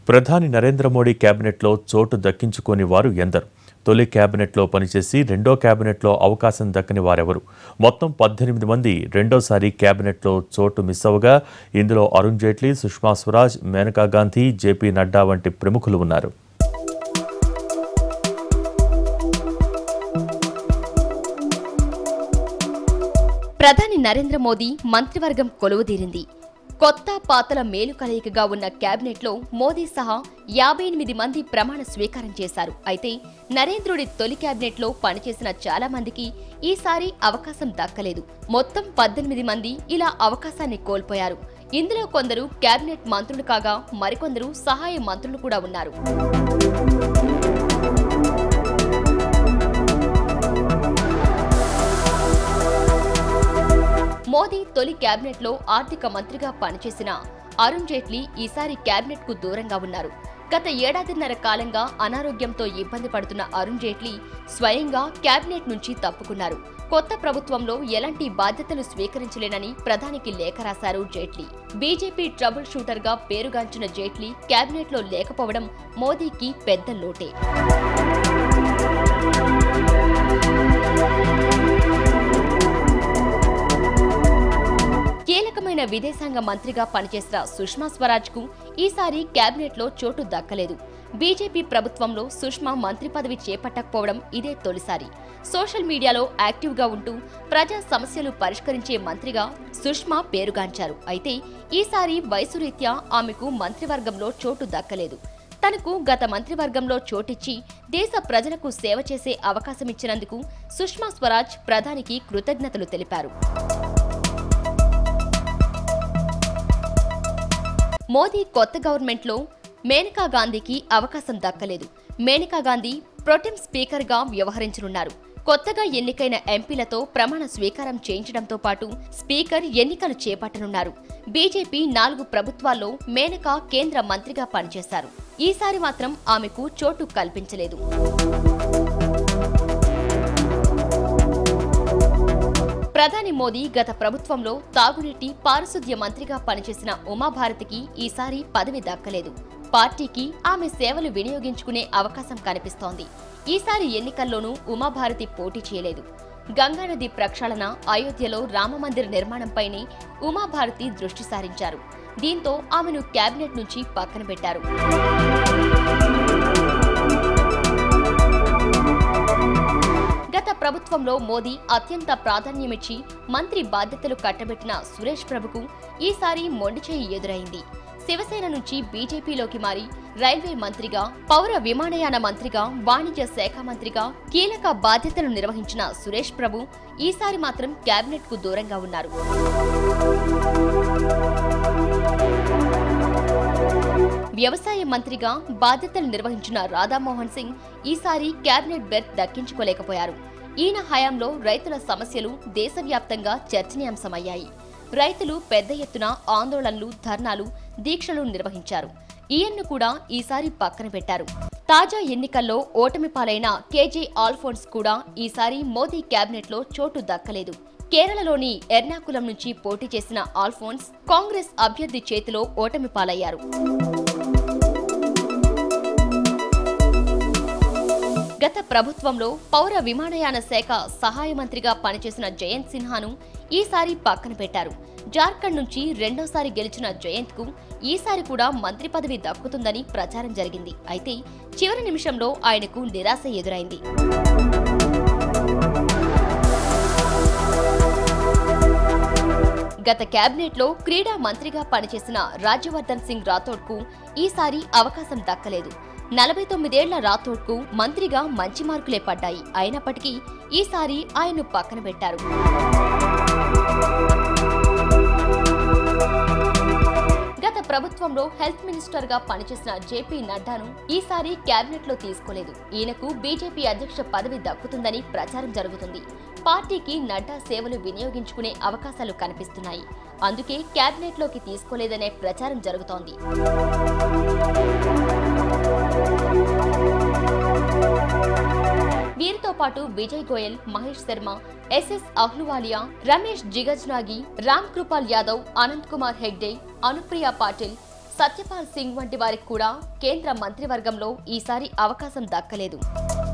ప్రధాని నరేంద్ర మోడీ కేబినెట్లో చోటు దక్కించుకోని వారు ఎందరు తొలి కేబినెట్లో పనిచేసి రెండో కేబినెట్లో అవకాశం దక్కని వారెవరు మొత్తం పద్దెనిమిది మంది రెండోసారి కేబినెట్లో చోటు మిస్ అవగా ఇందులో అరుణ్ జైట్లీ సుష్మా స్వరాజ్ మేనకా గాంధీ జేపీ నడ్డా వంటి ప్రముఖులు ఉన్నారు ప్రధాని నరేంద్ర మోదీ మంత్రివర్గం కొలువుదీరింది కొత్త పాతల మేలు కలయికగా ఉన్న కేబినెట్లో మోదీ సహా యాభై ఎనిమిది మంది ప్రమాణ స్వీకారం చేశారు అయితే నరేంద్రుడి తొలి కేబినెట్లో పనిచేసిన చాలా మందికి ఈసారి అవకాశం దక్కలేదు మొత్తం పద్దెనిమిది మంది ఇలా అవకాశాన్ని కోల్పోయారు ఇందులో కొందరు కేబినెట్ మంత్రులు కాగా మరికొందరు సహాయ మంత్రులు కూడా ఉన్నారు మోదీ తొలి కేబినెట్లో ఆర్థిక మంత్రిగా పనిచేసిన అరుణ్ జైట్లీ ఈసారి కేబినెట్ కు దూరంగా ఉన్నారు గత ఏడాదిన్నర కాలంగా అనారోగ్యంతో ఇబ్బంది పడుతున్న అరుణ్ జైట్లీ స్వయంగా కేబినెట్ నుంచి తప్పుకున్నారు కొత్త ప్రభుత్వంలో ఎలాంటి బాధ్యతలు స్వీకరించలేనని ప్రధానికి లేఖ రాశారు జైట్లీ బీజేపీ ట్రబుల్ షూటర్ గా పేరుగాంచిన జైట్లీ కేబినెట్ లో లేకపోవడం మోదీకి పెద్ద లోటే కీలకమైన విదేశాంగ మంత్రిగా పనిచేసిన సుష్మా స్వరాజ్ కు ఈసారి కేబినెట్ లో చోటు దక్కలేదు బీజేపీ ప్రభుత్వంలో సుష్మా మంత్రి పదవి చేపట్టకపోవడం ఇదే తొలిసారి సోషల్ మీడియాలో యాక్టివ్ గా ఉంటూ ప్రజా సమస్యలు పరిష్కరించే మంత్రిగా సుష్మా పేరుగాంచారు అయితే ఈసారి వయసు రీత్యా ఆమెకు మంత్రివర్గంలో చోటు దక్కలేదు తనకు గత మంత్రివర్గంలో చోటిచ్చి దేశ ప్రజలకు సేవ చేసే అవకాశమిచ్చినందుకు సుష్మా స్వరాజ్ ప్రధానికి కృతజ్ఞతలు తెలిపారు మోదీ కొత్త గవర్నమెంట్లో మేనకా గాంధీకి అవకాశం దక్కలేదు మేనకా గాంధీ ప్రొటెం స్పీకర్గా వ్యవహరించనున్నారు కొత్తగా ఎన్నికైన ఎంపీలతో ప్రమాణ స్వీకారం చేయించడంతో పాటు స్పీకర్ ఎన్నికలు చేపట్టనున్నారు బీజేపీ నాలుగు ప్రభుత్వాల్లో మేనకా కేంద్ర మంత్రిగా పనిచేశారు ఈసారి మాత్రం ఆమెకు చోటు కల్పించలేదు ప్రధాని మోదీ గత ప్రభుత్వంలో తాగునీటి పారిశుద్ధ్య మంత్రిగా పనిచేసిన ఉమాభారతికి ఈసారి పదవి దక్కలేదు పార్టీకి ఆమె సేవలు వినియోగించుకునే అవకాశం కనిపిస్తోంది ఈసారి ఎన్నికల్లోనూ ఉమాభారతి పోటీ చేయలేదు గంగానది ప్రక్షాళన అయోధ్యలో రామమందిర నిర్మాణంపైనే ఉమాభారతి దృష్టి సారించారు దీంతో ఆమెను కేబినెట్ నుంచి పక్కన పెట్టారు గత ప్రభుత్వంలో మోదీ అత్యంత ప్రాధాన్యమిచ్చి మంత్రి బాధ్యతలు కట్టబెట్టిన సురేష్ ప్రభుకు ఈసారి మొండిచేయి ఎదురైంది శివసేన నుంచి బీజేపీలోకి మారి రైల్వే మంత్రిగా పౌర విమానయాన మంత్రిగా వాణిజ్య శాఖ మంత్రిగా కీలక బాధ్యతలు నిర్వహించిన సురేష్ ప్రభు ఈసారి మాత్రం కేబినెట్ కు దూరంగా ఉన్నారు వ్యవసాయ మంత్రిగా బాధ్యతలు నిర్వహించిన రాధామోహన్ సింగ్ ఈసారి కేబినెట్ బెర్త్ దక్కించుకోలేకపోయారు ఈయన హయాంలో రైతుల సమస్యలు దేశవ్యాప్తంగా చర్చనీయాంశమయ్యాయి రైతులు పెద్ద ఎత్తున ఆందోళనలు ధర్నాలు దీక్షలు నిర్వహించారు ఈయన్ను కూడా ఈసారి పక్కన పెట్టారు తాజా ఎన్నికల్లో ఓటమి పాలైన కేజే ఆల్ఫోన్స్ కూడా ఈసారి మోదీ కేబినెట్లో చోటు దక్కలేదు కేరళలోని ఎర్నాకులం నుంచి పోటీ చేసిన ఆల్ఫోన్స్ కాంగ్రెస్ అభ్యర్థి చేతిలో ఓటమి పాలయ్యారు గత ప్రభుత్వంలో పౌర విమానయాన శాఖ సహాయ మంత్రిగా పనిచేసిన జయంత్ సిన్హాను ఈసారి పక్కన పెట్టారు జార్ఖండ్ నుంచి రెండోసారి గెలిచిన జయంత్ కు ఈసారి కూడా మంత్రి పదవి దక్కుతుందని ప్రచారం జరిగింది అయితే చివరి నిమిషంలో ఆయనకు నిరాశ ఎదురైంది గత కేబినెట్ లో క్రీడా మంత్రిగా పనిచేసిన రాజ్యవర్ధన్ సింగ్ రాథోడ్ కు ఈసారి అవకాశం దక్కలేదు నలభై తొమ్మిదేళ్ల రాథోడ్ కు మంత్రిగా మంచి మార్కులే పడ్డాయి అయినప్పటికీ ఈసారి ఆయన్ను పక్కన పెట్టారు గత ప్రభుత్వంలో హెల్త్ మినిస్టర్ గా పనిచేసిన జేపీ నడ్డాను ఈసారి కేబినెట్ లో తీసుకోలేదు ఈయనకు బీజేపీ అధ్యక్ష పదవి దక్కుతుందని ప్రచారం జరుగుతుంది పార్టీకి నడ్డా సేవలు వినియోగించుకునే అవకాశాలు కనిపిస్తున్నాయి అందుకే కేబినెట్ లోకి తీసుకోలేదనే ప్రచారం జరుగుతోంది వీరితో పాటు విజయ్ గోయల్ మహేష్ శర్మ ఎస్ఎస్ అహ్లువాలియా రమేష్ జిగజ్నాగి రామ్ కృపాల్ యాదవ్ అనంత్ కుమార్ హెగ్డే అనుప్రియ పాటిల్ సత్యపాల్ సింగ్ వంటి వారికి కూడా కేంద్ర మంత్రివర్గంలో ఈసారి అవకాశం దక్కలేదు